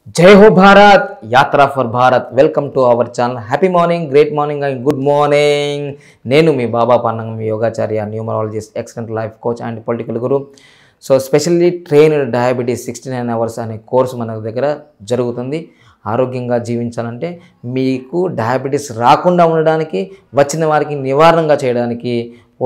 జై హో భారత్ యాత్ర for Bharat welcome to our channel happy morning great morning and good morning నేను మీ బాబా పన్నంగం యోగాచార్య numerologist excellent life coach and political guru so specially trained diabetes sixty nine hours అనే course మన దగ్గర జరుగుతుంది ఆరోగ్యంగా జీవించాలంటే మీకు డయాబెటీస్ రాకుండా ఉండడానికి వచ్చిన వారికి నివారణగా చేయడానికి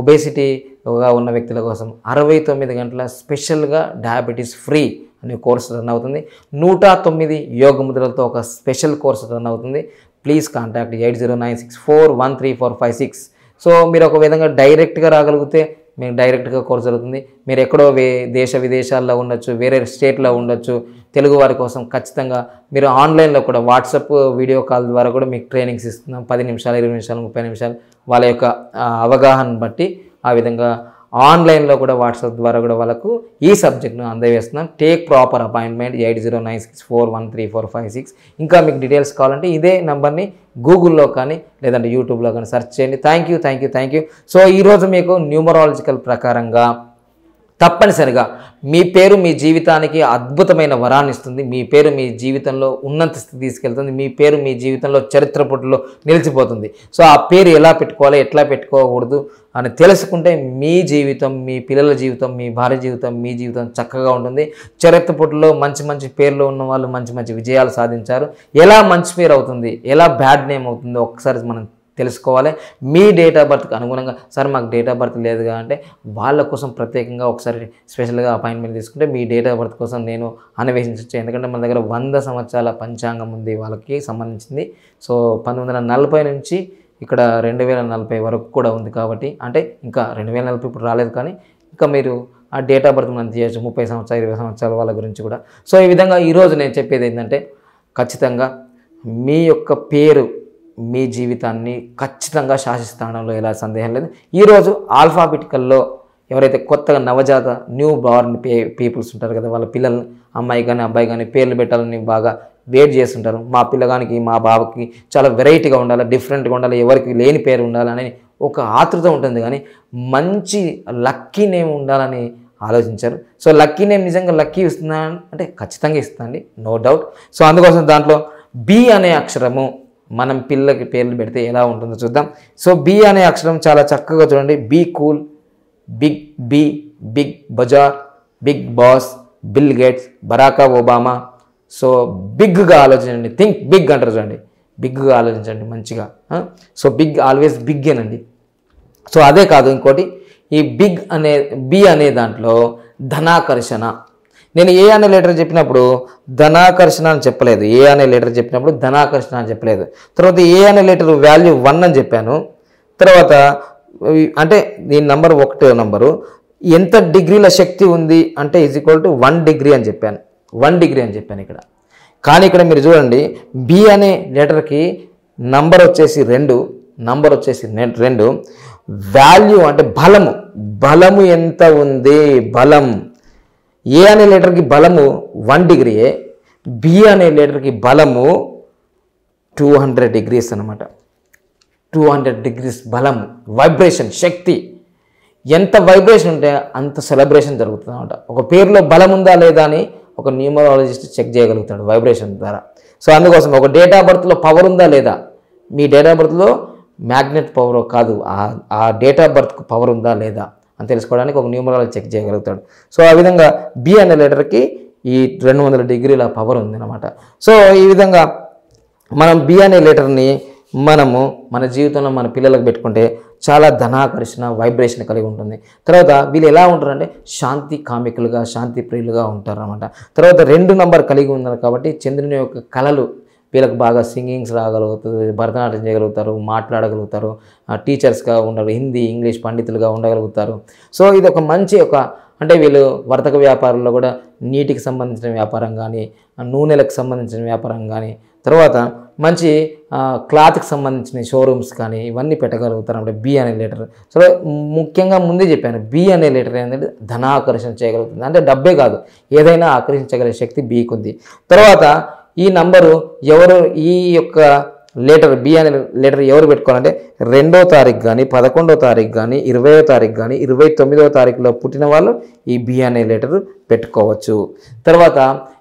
ఒబేసిటీగా ఉన్న వ్యక్తుల కోసం అరవై తొమ్మిది గంటల స్పెషల్గా డయాబెటీస్ ఫ్రీ అనే కోర్సు రన్ అవుతుంది నూట తొమ్మిది యోగ ముద్రలతో ఒక స్పెషల్ కోర్సు రన్ అవుతుంది please contact eight zero nine six four one three four five six so మీరు ఒక విధంగా డైరెక్ట్గా రాగలిగితే మీకు డైరెక్ట్గా కోర్సు జరుగుతుంది మీరు ఎక్కడో వే దేశ విదేశాల్లో ఉండొచ్చు వేరే స్టేట్లో ఉండొచ్చు తెలుగు వారి కోసం ఖచ్చితంగా మీరు ఆన్లైన్లో కూడా వాట్సాప్ వీడియో కాల్ ద్వారా కూడా మీకు ట్రైనింగ్స్ ఇస్తున్నాం పది నిమిషాలు ఇరవై నిమిషాలు ముప్పై నిమిషాలు వాళ్ళ యొక్క ఆ, అవగాహన బట్టి ఆ విధంగా ఆన్లైన్లో కూడా వాట్సాప్ ద్వారా కూడా వాళ్ళకు ఈ సబ్జెక్ట్ను అందజేస్తున్నాం take proper appointment eight zero nine six four one three four five six ఇంకా మీకు డీటెయిల్స్ కావాలంటే ఇదే నెంబర్ని గూగుల్లో కానీ లేదంటే యూట్యూబ్లో కానీ సెర్చ్ చేయండి thank you thank you thank you so ఈరోజు మీకు న్యూమరాలజికల్ ప్రకారంగా తప్పనిసరిగా మీ పేరు మీ జీవితానికి అద్భుతమైన వరాన్ని ఇస్తుంది మీ పేరు మీ జీవితంలో ఉన్నత స్థితి తీసుకెళ్తుంది మీ పేరు మీ జీవితంలో చరిత్ర పుటలో నిలిచిపోతుంది సో ఆ పేరు ఎలా పెట్టుకోవాలి ఎట్లా పెట్టుకోకూడదు అని తెలుసుకుంటే మీ జీవితం మీ పిల్లల జీవితం మీ భార్య జీవితం మీ జీవితం చక్కగా ఉంటుంది చరిత్ర పుటలో మంచి మంచి పేర్లు ఉన్న వాళ్ళు మంచి మంచి విజయాలు సాధించారు ఎలా మంచి పేరు అవుతుంది ఎలా బ్యాడ్ నేమ్ అవుతుందో ఒకసారి మనం తెలుసుకోవాలి మీ డేట్ ఆఫ్ బర్త్కి అనుగుణంగా సార్ మాకు డేట్ ఆఫ్ బర్త్ లేదుగా అంటే వాళ్ళ కోసం ప్రత్యేకంగా ఒకసారి స్పెషల్గా అపాయింట్మెంట్ తీసుకుంటే మీ డేట్ ఆఫ్ బర్త్ కోసం నేను అన్వేషించవచ్చు ఎందుకంటే మన దగ్గర వంద సంవత్సరాల పంచాంగం ఉంది వాళ్ళకి సంబంధించింది సో పంతొమ్మిది వందల నలభై నుంచి ఇక్కడ రెండు వేల నలభై వరకు కూడా ఉంది కాబట్టి అంటే ఇంకా రెండు వేల నలభై ఇప్పుడు రాలేదు కానీ ఇంకా మీరు ఆ డేట్ ఆఫ్ బర్త్ మనం తీయచ్చు ముప్పై సంవత్సరాలు ఇరవై సంవత్సరాల వాళ్ళ గురించి కూడా సో ఈ విధంగా ఈరోజు నేను చెప్పేది ఏంటంటే ఖచ్చితంగా మీ యొక్క పేరు మీ జీవితాన్ని ఖచ్చితంగా శాసిస్తాడంలో ఎలా సందేహం లేదు ఈరోజు ఆల్ఫాబెటికల్లో ఎవరైతే కొత్తగా నవజాత న్యూ బార్న్ పే పీపుల్స్ ఉంటారు కదా వాళ్ళ పిల్లల్ని అమ్మాయి కానీ అబ్బాయి కానీ పేర్లు పెట్టాలని బాగా వెయిట్ చేస్తుంటారు మా పిల్లగానికి మా బాబుకి చాలా వెరైటీగా ఉండాలి డిఫరెంట్గా ఉండాలి ఎవరికి లేని పేరు ఉండాలని ఒక ఆతృత ఉంటుంది కానీ మంచి లక్కీ నేమ్ ఉండాలని ఆలోచించారు సో లక్కీ నేమ్ నిజంగా లక్కీ ఇస్తుందా అంటే ఖచ్చితంగా ఇస్తుందండి నో డౌట్ సో అందుకోసం దాంట్లో బి అనే అక్షరము మనం పిల్లకి పేర్లు పెడితే ఎలా ఉంటుందో చూద్దాం సో బి అనే అక్షరం చాలా చక్కగా చూడండి be cool big B Big Bazaar Bigg Boss Bill Gates Barack Obama so బిగ్గా ఆలోచించండి థింక్ బిగ్ అంటారు చూడండి బిగ్గా ఆలోచించండి మంచిగా ఆ? సో బిగ్ ఆల్వేస్ బిగ్ అనండి సో అదే కాదు ఇంకోటి ఈ బిగ్ అనే బి అనే దాంట్లో ధనాకర్షణ నేను ఏ అనే లెటర్ చెప్పినప్పుడు ధనాకర్షణ అని చెప్పలేదు ఏ అనే లెటర్ చెప్పినప్పుడు ధనాకర్షణ అని చెప్పలేదు తర్వాత ఏ అనే లెటర్ వాల్యూ వన్ అని చెప్పాను తర్వాత ఈ అంటే దీని నంబర్ ఒకటో నంబరు ఎంత డిగ్రీల శక్తి ఉంది అంటే is equal to one degree అని చెప్పాను వన్ డిగ్రీ అని చెప్పాను ఇక్కడ కానీ ఇక్కడ మీరు చూడండి బి అనే లెటర్కి నంబర్ వచ్చేసి రెండు నంబర్ వచ్చేసి నె- రెండు వాల్యూ అంటే బలము బలము ఎంత ఉంది బలం ఏ అనే లెటర్కి బలము వన్ డిగ్రీయే బి అనే లెటర్కి బలము టూ హండ్రెడ్ డిగ్రీస్ అనమాట టూ హండ్రెడ్ డిగ్రీస్ బలం వైబ్రేషన్ శక్తి ఎంత వైబ్రేషన్ ఉంటే అంత సెలబ్రేషన్ జరుగుతుంది అనమాట ఒక పేరులో బలం ఉందా లేదా అని ఒక న్యూమరాలజిస్ట్ చెక్ చేయగలుగుతాడు వైబ్రేషన్ ద్వారా సో అందుకోసం ఒక డేట్ ఆఫ్ బర్త్లో పవర్ ఉందా లేదా మీ డేట్ ఆఫ్ బర్త్లో మ్యాగ్నెట్ పవర్ కాదు ఆ- ఆ డేట్ ఆఫ్ బర్త్కు పవర్ ఉందా లేదా అని తెలుసుకోవడానికి ఒక న్యూమరాలజీ చెక్ చేయగలుగుతాడు సో ఆ విధంగా బి అనే లెటర్కి ఈ రెండు వందల డిగ్రీల పవర్ ఉంది అనమాట సో ఈ విధంగా మనం బి అనే లెటర్ని మనము మన జీవితంలో మన పిల్లలకు పెట్టుకుంటే చాలా ధనాకర్షణ వైబ్రేషన్ కలిగి ఉంటుంది తర్వాత వీళ్ళు ఎలా ఉంటారంటే శాంతి కామికులుగా శాంతి ప్రియులుగా ఉంటారు అనమాట తర్వాత రెండు నంబర్ కలిగి ఉన్నారు కాబట్టి చంద్రుని యొక్క కళలు వీళ్ళకి బాగా సింగింగ్స్ రాగలుగుతుంది భరతనాట్యం చేయగలుగుతారు మాట్లాడగలుగుతారు ఆ, టీచర్స్గా ఉండగలు హిందీ ఇంగ్లీష్ పండితులుగా ఉండగలుగుతారు సో ఇది ఒక మంచి ఒక అంటే వీళ్ళు వర్తక వ్యాపారంలో కూడా నీటికి సంబంధించిన వ్యాపారం కానీ నూనెలకు సంబంధించిన వ్యాపారం కానీ తర్వాత మంచి ఆ, క్లాత్కి సంబంధించిన షోరూమ్స్ కానీ ఇవన్నీ పెట్టగలుగుతారు అంటే బి అనే లెటర్ సో ముఖ్యంగా ముందే చెప్పాను బి అనే లెటర్ ఏంటంటే ధనాకర్షణ చేయగలుగుతుంది అంటే డబ్బే కాదు ఏదైనా ఆకర్షించగల శక్తి బీకి ఉంది తర్వాత ఈ నంబరు ఎవరు ఈ యొక్క లెటర్ బి అనే లెటర్ ఎవరు పెట్టుకోవాలంటే రెండో తారీఖు కానీ పదకొండో తారీఖు కానీ ఇరవయో తారీఖు కానీ ఇరవై తొమ్మిదో తారీఖులో పుట్టిన వాళ్ళు ఈ బి అనే లెటర్ పెట్టుకోవచ్చు తర్వాత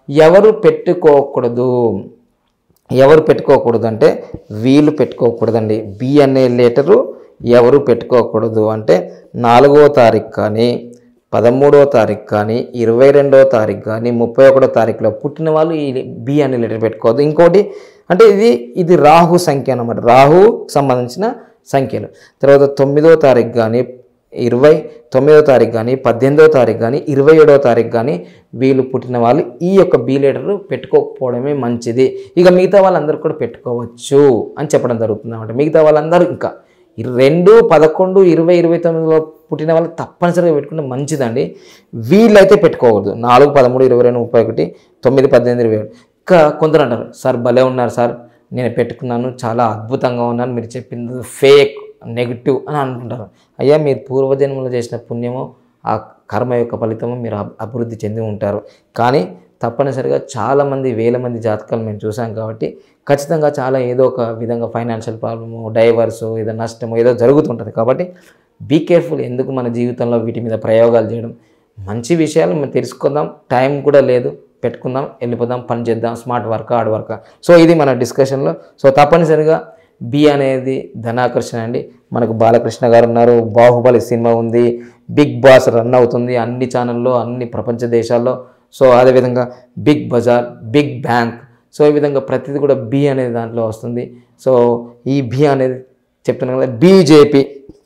ఎవరు పెట్టుకోకూడదు ఎవరు పెట్టుకోకూడదు అంటే వీళ్ళు పెట్టుకోకూడదండి బి అనే లెటరు ఎవరు పెట్టుకోకూడదు అంటే నాలుగో తారీఖు కానీ పదమూడవ తారీఖు కానీ ఇరవై రెండవ తారీఖు కానీ ముప్పై ఒకటో తారీఖులో పుట్టిన వాళ్ళు ఈ బి అనే లెటర్ పెట్టుకోవద్దు ఇంకోటి అంటే ఇది ఇది రాహు సంఖ్య అన్నమాట రాహు సంబంధించిన సంఖ్యలు తర్వాత తొమ్మిదో తారీఖు కానీ ఇరవై తొమ్మిదో తారీఖు కానీ పద్దెనిమిదో తారీఖు కానీ ఇరవై ఏడవ తారీఖు కానీ వీళ్ళు పుట్టిన వాళ్ళు ఈ యొక్క బీ లెటర్ పెట్టుకోకపోవడమే మంచిది ఇక మిగతా వాళ్ళందరూ కూడా పెట్టుకోవచ్చు అని చెప్పడం జరుగుతుంది అన్నమాట మిగతా వాళ్ళందరూ ఇంకా ఈ రెండు పదకొండు ఇరవై ఇరవై తొమ్మిదిలో పుట్టిన వాళ్ళు తప్పనిసరిగా పెట్టుకుంటే మంచిదండి వీళ్ళైతే పెట్టుకోకూడదు నాలుగు పదమూడు ఇరవై రెండు ముప్పై ఒకటి తొమ్మిది పద్దెనిమిది ఇరవై ఏడు ఇంకా కొందరు అంటారు సార్ భలే ఉన్నారు సార్ నేను పెట్టుకున్నాను చాలా అద్భుతంగా ఉన్నాను మీరు చెప్పింది ఫేక్ నెగిటివ్ అని అనుకుంటారు అయ్యా మీరు పూర్వజన్మలో చేసిన పుణ్యము ఆ కర్మ యొక్క ఫలితము మీరు అబ్- అభివృద్ధి చెంది ఉంటారు కానీ తప్పనిసరిగా చాలామంది వేల మంది జాతకాలు మేము చూసాం కాబట్టి ఖచ్చితంగా చాలా ఏదో ఒక విధంగా ఫైనాన్షియల్ ప్రాబ్లము డైవర్స్ ఏదో నష్టము ఏదో జరుగుతుంటుంది కాబట్టి బీ కేర్ఫుల్ ఎందుకు మన జీవితంలో వీటి మీద ప్రయోగాలు చేయడం మంచి విషయాలు మనం తెలుసుకుందాం టైం కూడా లేదు పెట్టుకుందాం వెళ్ళిపోదాం పని చేద్దాం smart work hard work so ఇది మన డిస్కషన్లో సో తప్పనిసరిగా బి అనేది ధనాకర్షణ అండి మనకు బాలకృష్ణ గారు ఉన్నారు బాహుబలి సినిమా ఉంది బిగ్ బాస్ రన్ అవుతుంది అన్ని ఛానల్లో అన్ని ప్రపంచ దేశాల్లో సో అదేవిధంగా Big Bazaar big bank so ఈ విధంగా ప్రతిదీ కూడా బి అనేది దాంట్లో వస్తుంది సో ఈ బి అనేది చెప్తున్నాను కదా బీజేపీ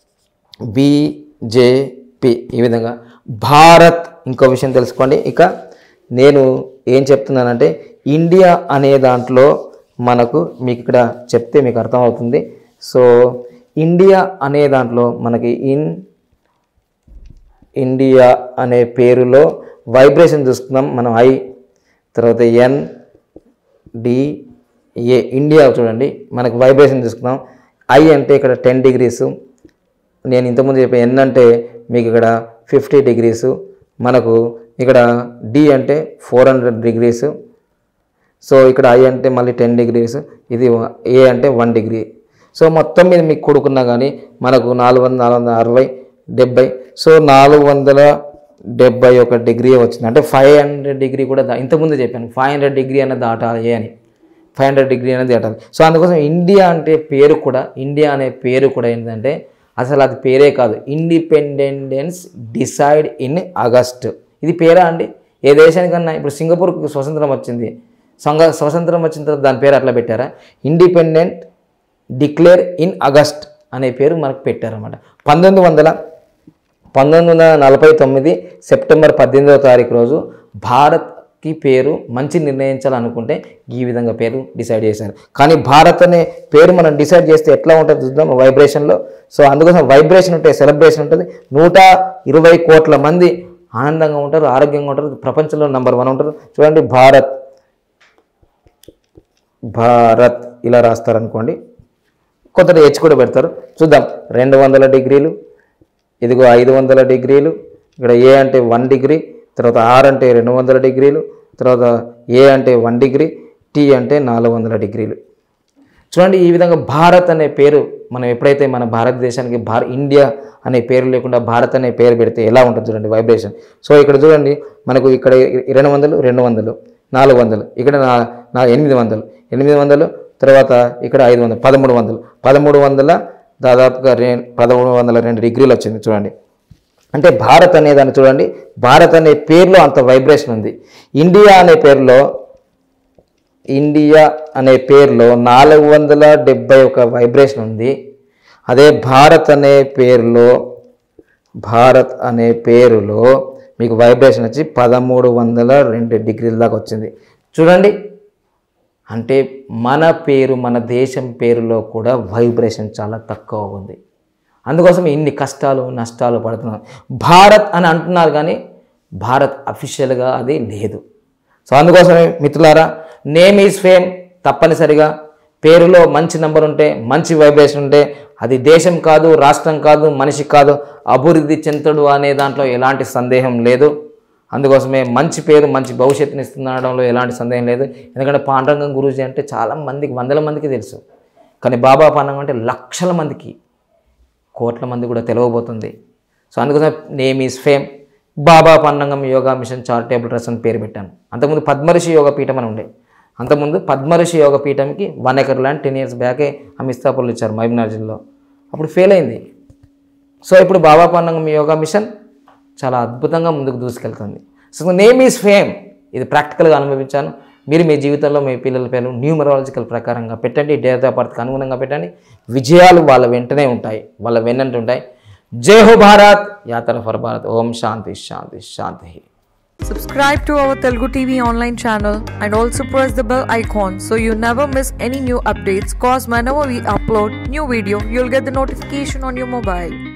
బీజేపీ ఈ విధంగా భారత్ ఇంకో విషయం తెలుసుకోండి ఇక నేను ఏం చెప్తున్నానంటే ఇండియా అనే దాంట్లో మనకు మీకు ఇక్కడ చెప్తే మీకు అర్థమవుతుంది సో ఇండియా అనే దాంట్లో మనకి ఇన్ ఇండియా అనే పేరులో వైబ్రేషన్ చూసుకుందాం మనం ఐ తర్వాత ఎన్ డి ఏ ఇండియా చూడండి మనకు వైబ్రేషన్ చూసుకుందాం ఐ అంటే ఇక్కడ టెన్ డిగ్రీస్ నేను ఇంతకుముందు చెప్పే ఎన్ అంటే మీకు ఇక్కడ ఫిఫ్టీ డిగ్రీసు మనకు ఇక్కడ డి అంటే ఫోర్ హండ్రెడ్ డిగ్రీస్ సో ఇక్కడ ఐ అంటే మళ్ళీ టెన్ డిగ్రీస్ ఇది ఏ అంటే వన్ డిగ్రీ సో మొత్తం మీద మీకు కొడుకున్నా కానీ మనకు నాలుగు వందల నాలుగు వందల అరవై డెబ్బై సో నాలుగు వందల డెబ్బై ఒక డిగ్రీ వచ్చింది అంటే ఫైవ్ హండ్రెడ్ డిగ్రీ కూడా దా ఇంతకుముందు చెప్పాను ఫైవ్ హండ్రెడ్ డిగ్రీ అన్నది దాటాలి అని ఫైవ్ హండ్రెడ్ డిగ్రీ అనేది దాటాలి సో అందుకోసం ఇండియా అంటే పేరు కూడా ఇండియా అనే పేరు కూడా ఏంటంటే అసలు అది పేరే కాదు ఇండిపెండెన్స్ డిసైడ్ ఇన్ ఆగస్ట్ ఇది పేరా అండి ఏ దేశానికన్నా ఇప్పుడు సింగపూర్కి స్వతంత్రం వచ్చింది సంగ స్వతంత్రం వచ్చిన తర్వాత దాని పేరు అట్లా పెట్టారా ఇండిపెండెంట్ డిక్లేర్ ఇన్ ఆగస్ట్ అనే పేరు మనకు పెట్టారన్నమాట పంతొమ్మిది వందల పంతొమ్మిది వందల నలభై తొమ్మిది సెప్టెంబర్ పద్దెనిమిదవ తారీఖు రోజు భారత్కి పేరు మంచి నిర్ణయించాలనుకుంటే ఈ విధంగా పేరు డిసైడ్ చేశారు కానీ భారత్ అనే పేరు మనం డిసైడ్ చేస్తే ఎట్లా ఉంటుంది చూద్దాం వైబ్రేషన్లో సో అందుకోసం వైబ్రేషన్ ఉంటే సెలబ్రేషన్ ఉంటుంది నూట ఇరవై కోట్ల మంది ఆనందంగా ఉంటారు ఆరోగ్యంగా ఉంటారు ప్రపంచంలో నెంబర్ వన్ ఉంటారు చూడండి భారత్ భారత్ ఇలా రాస్తారనుకోండి కొంత హెచ్ కూడా పెడతారు చూద్దాం రెండు వందల డిగ్రీలు ఇదిగో ఐదు వందల డిగ్రీలు ఇక్కడ ఏ అంటే వన్ డిగ్రీ తర్వాత ఆర్ అంటే రెండు వందల డిగ్రీలు తర్వాత ఏ అంటే వన్ డిగ్రీ టీ అంటే నాలుగు వందల డిగ్రీలు చూడండి ఈ విధంగా భారత్ అనే పేరు మనం ఎప్పుడైతే మన భారతదేశానికి భార ఇండియా అనే పేరు లేకుండా భారత్ అనే పేరు పెడితే ఎలా ఉంటుంది చూడండి వైబ్రేషన్ సో ఇక్కడ చూడండి మనకు ఇక్కడ రెండు వందలు రెండు వందలు నాలుగు వందలు ఇక్కడ నా నా ఎనిమిది వందలు ఎనిమిది వందలు తర్వాత ఇక్కడ ఐదు వందలు పదమూడు వందలు పదమూడు వందల దాదాపుగా రే పదమూడు వందల రెండు డిగ్రీలు వచ్చింది చూడండి అంటే భారత్ అనే దాన్ని చూడండి భారత్ అనే పేరులో అంత వైబ్రేషన్ ఉంది ఇండియా అనే పేరులో ఇండియా అనే పేరులో నాలుగు వందల డెబ్బై ఒక వైబ్రేషన్ ఉంది అదే భారత్ అనే పేరులో భారత్ అనే పేరులో మీకు వైబ్రేషన్ వచ్చి పదమూడు వందల రెండు డిగ్రీల దాకా వచ్చింది చూడండి అంటే మన పేరు మన దేశం పేరులో కూడా వైబ్రేషన్ చాలా తక్కువ ఉంది అందుకోసం ఇన్ని కష్టాలు నష్టాలు పడుతున్నాం భారత్ అని అంటున్నారు కానీ భారత్ అఫీషియల్గా అది లేదు సో అందుకోసమే మిత్రులారా నేమ్ ఈజ్ ఫేమ్ తప్పనిసరిగా పేరులో మంచి నంబర్ ఉంటే మంచి వైబ్రేషన్ ఉంటే అది దేశం కాదు రాష్ట్రం కాదు మనిషి కాదు అభివృద్ధి చెందుతాడు అనే దాంట్లో ఎలాంటి సందేహం లేదు అందుకోసమే మంచి పేరు మంచి భవిష్యత్తుని ఇస్తుందనడంలో ఎలాంటి సందేహం లేదు ఎందుకంటే పాండురంగం గురూజీ అంటే చాలా మందికి వందల మందికి తెలుసు కానీ బాబా పాండంగం అంటే లక్షల మందికి కోట్ల మంది కూడా తెలియబోతుంది సో అందుకోసం name is fame Baba Pannangam yoga mission charitable trust అని పేరు పెట్టాను అంతకుముందు పద్మఋషి యోగ పీఠం అని ఉండే అంతకుముందు పద్మఋషి యోగ పీఠంకి one acre land ten years బ్యాకే అమిస్తాపూర్లు ఇచ్చారు మహబూబ్నగర్ జిల్లాలో అప్పుడు ఫెయిల్ అయింది సో ఇప్పుడు బాబా పన్నంగం యోగా మిషన్ చాలా అద్భుతంగా ముందుకు దూసుకెళ్తుంది సో నేమ్ ఈజ్ ఫేమ్ ఇది ప్రాక్టికల్గా అనుభవించాను మీరు మీ జీవితంలో మీ పిల్లల పేరు న్యూమరాలజికల్ ప్రకారంగా పెట్టండి డేట్ ఆఫ్ బర్త్కి అనుగుణంగా పెట్టండి విజయాలు వాళ్ళ వెంటనే ఉంటాయి వాళ్ళ వెన్నంటి ఉంటాయి జై హో భారత్ యాత్ర ఫర్ భారత్ ఓం శాంతి శాంతి శాంతి Subscribe to our Telugu TV online channel and also press the bell icon so you never miss any new updates cause whenever we upload new video you'll get the notification on your mobile.